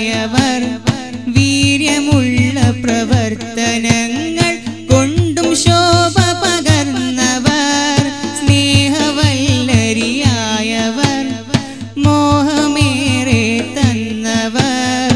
പ്രഭയായവർ വീര്യമുള്ള പ്രവർത്തനങ്ങൾ കൊണ്ടും ശോഭ പകർന്നവർ സ്നേഹവല്ലരിയായവർ മോഹമേറെ തന്നവർ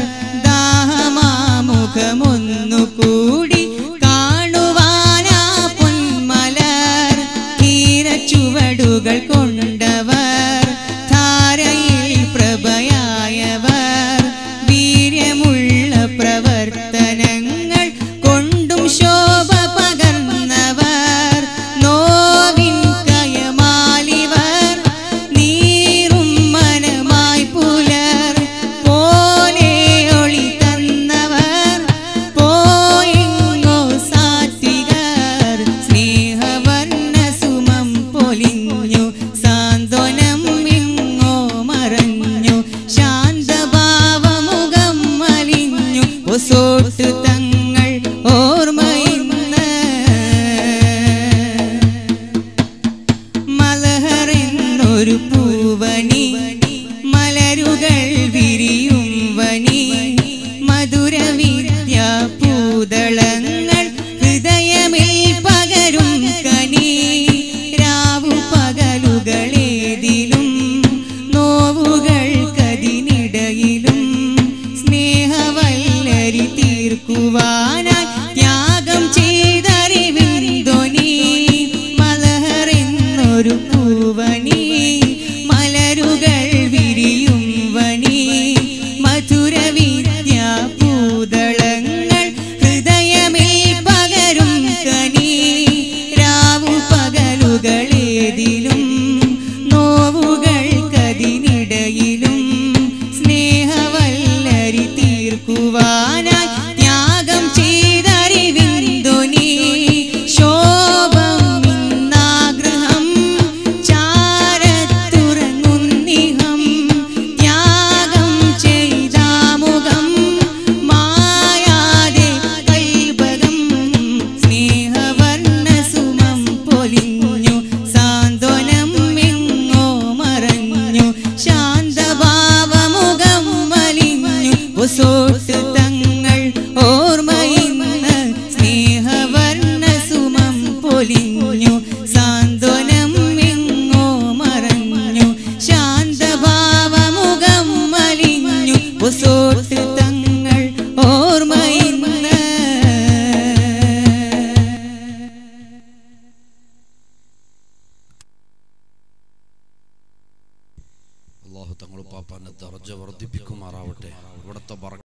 ദാഹമാമുഖമൊന്നുകൂടി കാണുവാനാ പൊന്മലർ തീരച്ചുവടുകൾ കൊണ്ടവർ ധാരയിൽ പ്രഭയായവർ വീര്യമുള്ള പ്രവർത്തനങ്ങൾ കൊണ്ടും ശോഭ പകർന്നവർ നോവിൻ കയമാലിവർ നീറും മനമായി പുലർ പോലെ ഒളി തന്നവർ പോയെങ്ങോ സാത്വികർ സ്നേഹവർണ്ണ സുമം പൊലിഞ്ഞു സാന്ത്വനം എങ്ങോ മറഞ്ഞു ശാന്തഭാവമുഖം മലിഞ്ഞു ഒസോട്ട് തങ്ങൾ ഓർമ്മയിന്ന് മലഹറെന്നൊരു പൂവനി മലരുകൾ വിരിയും വനി മധുരവിദ്യ പൂതളങ്ങൾ ഹൃദയമിൽ പകരും കനി രാവു പകലുകളേതിലും നോവുകൾക്കതിനിടയിലും സ്നേഹവല്ലരി തീർക്കുവാനായി ത്യാഗം ചെയ്തറിവിന്ദോനി മലഹറെന്നൊരു പൂവനി മലരുകൾ വിരിയും വനി മധുരവിദ്യ പൂതളങ്ങൾ ഹൃദയമിൽ പകരും കനി രാവു പകലുകളേതിലും നോവുകൾക്കതിനിടയിലും സ്നേഹവല്ലരി തീർക്കുവാനായി ത്യാഗം ചെയ്തറിവിന്ദുനി ശോഭം ഇന്നാഗ്രഹം ചാരത്തുറങ്ങുന്നിഹം ത്യാഗം ചെയ്താമുഖം മായാതെ കൈബകം സ്നേഹവർണ്ണ സുമം പൊലിഞ്ഞു സാന്ത്വനം എങ്ങോ മറഞ്ഞു ശാന്തഭാവമുഖം മലിഞ്ഞു ഒസോട്ട് തങ്ങൾ ഓർമ്മയിന്ന് സ്നേഹവർണ്ണ സുമം പൊലിഞ്ഞു സാന്ത്വനം എങ്ങോ മറഞ്ഞു ശാന്തഭാവമുഖം മലിഞ്ഞു ഒസോട്ട് തങ്ങൾ ഓർമ്മയിന്ന് അള്ളാഹു തങ്ങൾ പാപ്പാന്റെ ദർജ വർദ്ധിപ്പിക്കുമാറാവട്ടെ ഇവിടുത്തെ